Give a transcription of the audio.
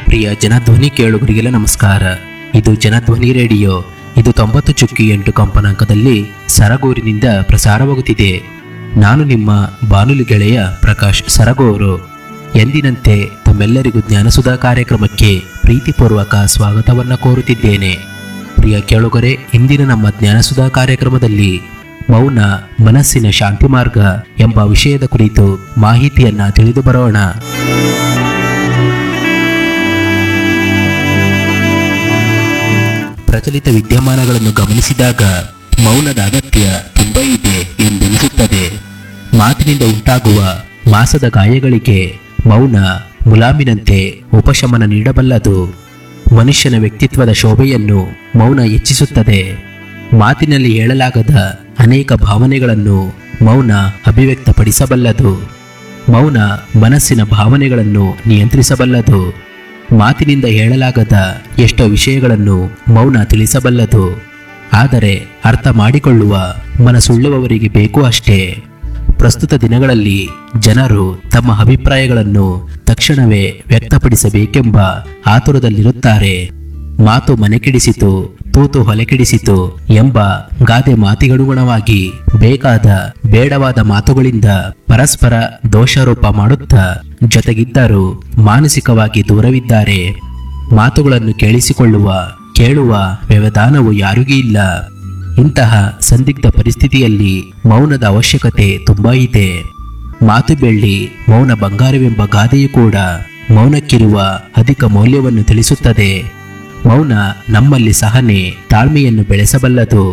ಪ್ರಿಯ ಜನಧ್ವನಿ ಕೇಳುಗರಿಗೆಲ್ಲ ನಮಸ್ಕಾರ ಇದು ಜನಧ್ವನಿ ರೇಡಿಯೋ ಇದು ತೊಂಬತ್ತು ಚುಕ್ಕಿ ಎಂಟು ಕಂಪನಾಂಕದಲ್ಲಿ ಸರಗೂರಿನಿಂದ ಪ್ರಸಾರವಾಗುತ್ತಿದೆ ನಾನು ನಿಮ್ಮ ಬಾನುಲಿ ಗೆಳೆಯ ಪ್ರಕಾಶ್ ಸರಗೂರು ಎಂದಿನಂತೆ ತಮ್ಮೆಲ್ಲರಿಗೂ ಜ್ಞಾನಸುಧಾ ಕಾರ್ಯಕ್ರಮಕ್ಕೆ ಪ್ರೀತಿಪೂರ್ವಕ ಸ್ವಾಗತವನ್ನ ಕೋರುತ್ತಿದ್ದೇನೆ ಪ್ರಿಯ ಕೇಳುಗರೆ ಇಂದಿನ ನಮ್ಮ ಜ್ಞಾನಸುಧಾ ಕಾರ್ಯಕ್ರಮದಲ್ಲಿ ಮೌನ ಮನಸ್ಸಿನ ಶಾಂತಿ ಮಾರ್ಗ ಎಂಬ ವಿಷಯದ ಕುರಿತು ಮಾಹಿತಿಯನ್ನ ತಿಳಿದು ಬರೋಣ ಪ್ರಚಲಿತ ವಿದ್ಯಮಾನಗಳನ್ನು ಗಮನಿಸಿದಾಗ ಮೌನದ ಅಗತ್ಯ ತುಂಬಾ ಇದೆ ಎಂದೆನಿಸುತ್ತದೆ ಮಾತಿನಿಂದ ಉಂಟಾಗುವ ಮಾಸದ ಗಾಯಗಳಿಗೆ ಮೌನ ಮುಲಾಮಿನಂತೆ ಉಪಶಮನ ನೀಡಬಲ್ಲದು ಮನುಷ್ಯನ ವ್ಯಕ್ತಿತ್ವದ ಶೋಭೆಯನ್ನು ಮೌನ ಹೆಚ್ಚಿಸುತ್ತದೆ ಮಾತಿನಲ್ಲಿ ಹೇಳಲಾಗದ ಅನೇಕ ಭಾವನೆಗಳನ್ನು ಮೌನ ಅಭಿವ್ಯಕ್ತಪಡಿಸಬಲ್ಲದು ಮೌನ ಮನಸ್ಸಿನ ಭಾವನೆಗಳನ್ನು ನಿಯಂತ್ರಿಸಬಲ್ಲದು ಮಾತಿನಿಂದ ಹೇಳಲಾಗದ ಎಷ್ಟೋ ವಿಷಯಗಳನ್ನು ಮೌನ ತಿಳಿಸಬಲ್ಲದು ಆದರೆ ಅರ್ಥ ಮಾಡಿಕೊಳ್ಳುವ ಮನಸ್ಸುಳ್ಳುವವರಿಗೆ ಬೇಕು ಅಷ್ಟೇ ಪ್ರಸ್ತುತ ದಿನಗಳಲ್ಲಿ ಜನರು ತಮ್ಮ ಅಭಿಪ್ರಾಯಗಳನ್ನು ತಕ್ಷಣವೇ ವ್ಯಕ್ತಪಡಿಸಬೇಕೆಂಬ ಆತುರದಲ್ಲಿರುತ್ತಾರೆ ಮಾತು ಮನೆ ಕೆಡಿಸಿತು ತೂತು ಹೊಲೆ ಕೆಡಿಸಿತು ಎಂಬ ಗಾದೆ ಮಾತಿಗನುಗುಣವಾಗಿ ಬೇಕಾದ ಬೇಡವಾದ ಮಾತುಗಳಿಂದ ಪರಸ್ಪರ ದೋಷಾರೋಪ ಮಾಡುತ್ತಾ ಜೊತೆಗಿದ್ದರೂ ಮಾನಸಿಕವಾಗಿ ದೂರವಿದ್ದಾರೆ ಮಾತುಗಳನ್ನು ಕೇಳಿಸಿಕೊಳ್ಳುವ ಕೇಳುವ ವ್ಯವಧಾನವು ಯಾರಿಗೂ ಇಲ್ಲ ಇಂತಹ ಸಂದಿಗ್ಧ ಪರಿಸ್ಥಿತಿಯಲ್ಲಿ ಮೌನದ ಅವಶ್ಯಕತೆ ತುಂಬಾ ಇದೆ ಮಾತು ಬೆಳ್ಳಿ ಮೌನ ಬಂಗಾರವೆಂಬ ಗಾದೆಯು ಕೂಡ ಮೌನಕ್ಕಿರುವ ಅಧಿಕ ಮೌಲ್ಯವನ್ನು ತಿಳಿಸುತ್ತದೆ ಮೌನ ನಮ್ಮಲ್ಲಿ ಸಹನೆ ತಾಳ್ಮೆಯನ್ನು ಬೆಳೆಸಬಲ್ಲದು